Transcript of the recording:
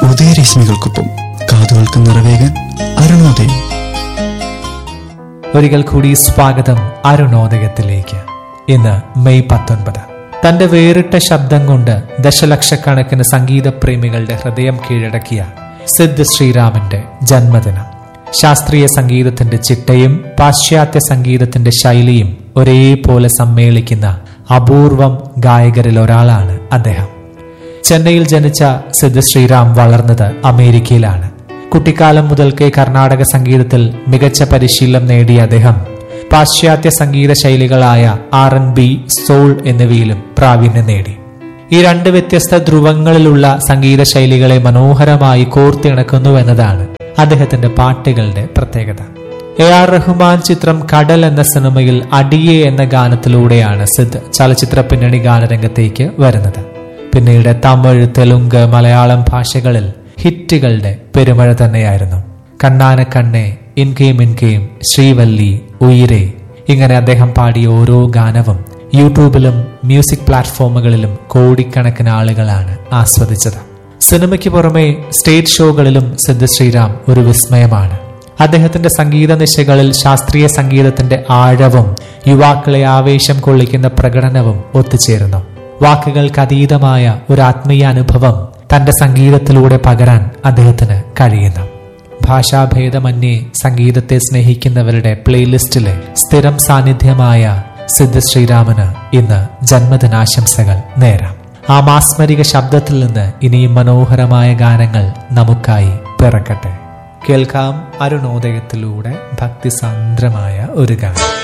ഉദയരശ്മികൾക്കൊപ്പം കാതുകൾക്ക് നിറവേകാൻ അരുണോദയം ഒരിക്കൽ കൂടി സ്വാഗതം അരുണോദയത്തിലേക്ക് ഇന്ന് മെയ് പത്തൊൻപത് തന്റെ വേറിട്ട ശബ്ദം കൊണ്ട് ദശലക്ഷക്കണക്കിന് സംഗീത പ്രേമികളുടെ ഹൃദയം കീഴടക്കിയ സിദ്ധ് ശ്രീറാമിന്റെ ജന്മദിനം ശാസ്ത്രീയ സംഗീതത്തിന്റെ ചിട്ടയും പാശ്ചാത്യ സംഗീതത്തിന്റെ ശൈലിയും ഒരേപോലെ സമ്മേളിക്കുന്ന അപൂർവം ഗായകരിൽ ഒരാളാണ് അദ്ദേഹം ചെന്നൈയിൽ ജനിച്ച സിദ്ധ ശ്രീറാം വളർന്നത് അമേരിക്കയിലാണ് കുട്ടിക്കാലം മുതൽക്കേ കർണാടക സംഗീതത്തിൽ മികച്ച പരിശീലനം നേടിയ അദ്ദേഹം പാശ്ചാത്യ സംഗീത ശൈലികളായ ആർ എൻ ബി സോൾ എന്നിവയിലും പ്രാവീണ്യം നേടി ഈ രണ്ട് വ്യത്യസ്ത ധ്രുവങ്ങളിലുള്ള സംഗീത ശൈലികളെ മനോഹരമായി കോർത്തിണക്കുന്നു എന്നതാണ് അദ്ദേഹത്തിന്റെ പാട്ടുകളുടെ പ്രത്യേകത എ ആർ റഹ്മാൻ ചിത്രം കടൽ എന്ന സിനിമയിൽ അടിയെ എന്ന ഗാനത്തിലൂടെയാണ് സിദ് ചലച്ചിത്ര പിന്നണി ഗാനരംഗത്തേക്ക് വരുന്നത് പിന്നീട് തമിഴ് തെലുങ്ക് മലയാളം ഭാഷകളിൽ ഹിറ്റുകളുടെ പെരുമഴ തന്നെയായിരുന്നു കണ്ണാന കണ്ണേ ഇൻകെയും ഇൻകെയും ശ്രീവല്ലി ഉയിരേ ഇങ്ങനെ അദ്ദേഹം പാടിയ ഓരോ ഗാനവും യൂട്യൂബിലും മ്യൂസിക് പ്ലാറ്റ്ഫോമുകളിലും കോടിക്കണക്കിന് ആളുകളാണ് ആസ്വദിച്ചത് സിനിമയ്ക്ക് പുറമെ സ്റ്റേജ് ഷോകളിലും സിദ്ധ ശ്രീറാം ഒരു വിസ്മയമാണ് അദ്ദേഹത്തിന്റെ സംഗീത നിശകളിൽ ശാസ്ത്രീയ സംഗീതത്തിന്റെ ആഴവും യുവാക്കളെ ആവേശം കൊള്ളിക്കുന്ന പ്രകടനവും ഒത്തുചേരുന്നു വാക്കുകൾക്ക് അതീതമായ ഒരു ആത്മീയ അനുഭവം തന്റെ സംഗീതത്തിലൂടെ പകരാൻ അദ്ദേഹത്തിന് കഴിയുന്നു ഭാഷാഭേദമന്യേ സംഗീതത്തെ സ്നേഹിക്കുന്നവരുടെ പ്ലേലിസ്റ്റിലെ സ്ഥിരം സാന്നിധ്യമായ സിദ്ധ ശ്രീരാമന് ഇന്ന് ജന്മദിനാശംസകൾ നേരാം ആ മാസ്മരിക ശബ്ദത്തിൽ നിന്ന് ഇനിയും മനോഹരമായ ഗാനങ്ങൾ നമുക്കായി പിറക്കട്ടെ കേൾക്കാം അരുണോദയത്തിലൂടെ ഭക്തിസാന്ദ്രമായ ഒരു ഗാനം